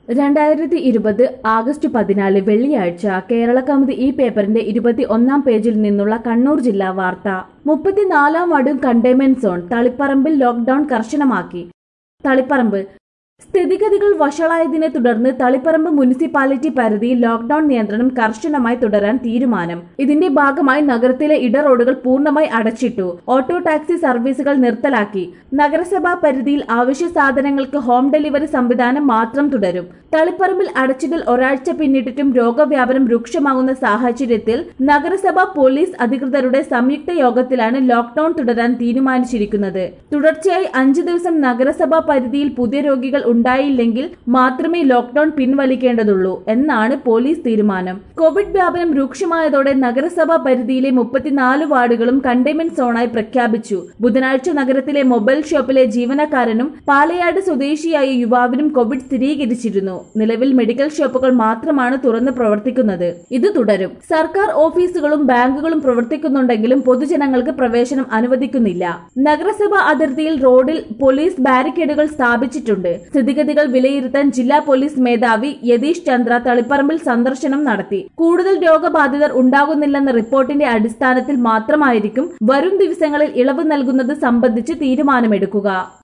രണ്ടായിരത്തി ഇരുപത് ആഗസ്റ്റ് പതിനാല് വെള്ളിയാഴ്ച കേരള കൗമുദി ഈ പേപ്പറിന്റെ ഇരുപത്തി ഒന്നാം പേജിൽ നിന്നുള്ള കണ്ണൂർ ജില്ലാ വാർത്ത മുപ്പത്തിനാലാം വാർഡ് കണ്ടെയ്ൻമെന്റ് സോൺ തളിപ്പറമ്പിൽ ലോക്ഡൌൺ കർശനമാക്കി തളിപ്പറമ്പ് സ്ഥിതിഗതികൾ വഷളായതിനെ തുടർന്ന് തളിപ്പറമ്പ് മുനിസിപ്പാലിറ്റി പരിധിയിൽ ലോക്ഡൌൺ നിയന്ത്രണം കർശനമായി തുടരാൻ തീരുമാനം ഇതിന്റെ ഭാഗമായി നഗരത്തിലെ ഇട റോഡുകൾ പൂർണ്ണമായി അടച്ചിട്ടു ഓട്ടോ ടാക്സി സർവീസുകൾ നിർത്തലാക്കി നഗരസഭാ പരിധിയിൽ അവശ്യ സാധനങ്ങൾക്ക് ഹോം ഡെലിവറി സംവിധാനം മാത്രം തുടരും തളിപ്പറമ്പിൽ അടച്ചിടൽ ഒരാഴ്ച പിന്നിട്ടിട്ടും രോഗവ്യാപനം രൂക്ഷമാകുന്ന സാഹചര്യത്തിൽ നഗരസഭ പോലീസ് അധികൃതരുടെ സംയുക്ത യോഗത്തിലാണ് ലോക്ഡൌൺ തുടരാൻ തീരുമാനിച്ചിരിക്കുന്നത് തുടർച്ചയായി അഞ്ചു ദിവസം നഗരസഭാ പരിധിയിൽ പുതിയ രോഗികൾ ഉണ്ടായില്ലെങ്കിൽ മാത്രമേ ലോക്ഡൌൺ പിൻവലിക്കേണ്ടതുള്ളൂ എന്നാണ് പോലീസ് തീരുമാനം കോവിഡ് വ്യാപനം രൂക്ഷമായതോടെ നഗരസഭാ പരിധിയിലെ മുപ്പത്തിനാല് വാർഡുകളും കണ്ടെയ്ൻമെന്റ് സോണായി പ്രഖ്യാപിച്ചു ബുധനാഴ്ച നഗരത്തിലെ മൊബൈൽ ഷോപ്പിലെ ജീവനക്കാരനും പാലയാട് സ്വദേശിയായ യുവാവിനും കോവിഡ് സ്ഥിരീകരിച്ചിരുന്നു നിലവിൽ മെഡിക്കൽ ഷോപ്പുകൾ മാത്രമാണ് തുറന്ന് പ്രവർത്തിക്കുന്നത് ഇത് തുടരും സർക്കാർ ഓഫീസുകളും ബാങ്കുകളും പ്രവർത്തിക്കുന്നുണ്ടെങ്കിലും പൊതുജനങ്ങൾക്ക് പ്രവേശനം അനുവദിക്കുന്നില്ല നഗരസഭ അതിർത്തിയിൽ റോഡിൽ പോലീസ് ബാരിക്കേഡുകൾ സ്ഥാപിച്ചിട്ടുണ്ട് സ്ഥിതിഗതികൾ വിലയിരുത്താൻ ജില്ലാ പോലീസ് മേധാവി യതീഷ് ചന്ദ്ര തളിപ്പറമ്പിൽ സന്ദർശനം നടത്തി കൂടുതൽ രോഗബാധിതർ ഉണ്ടാകുന്നില്ലെന്ന റിപ്പോർട്ടിന്റെ അടിസ്ഥാനത്തിൽ മാത്രമായിരിക്കും വരും ദിവസങ്ങളിൽ ഇളവ് നൽകുന്നത് സംബന്ധിച്ച് തീരുമാനമെടുക്കുക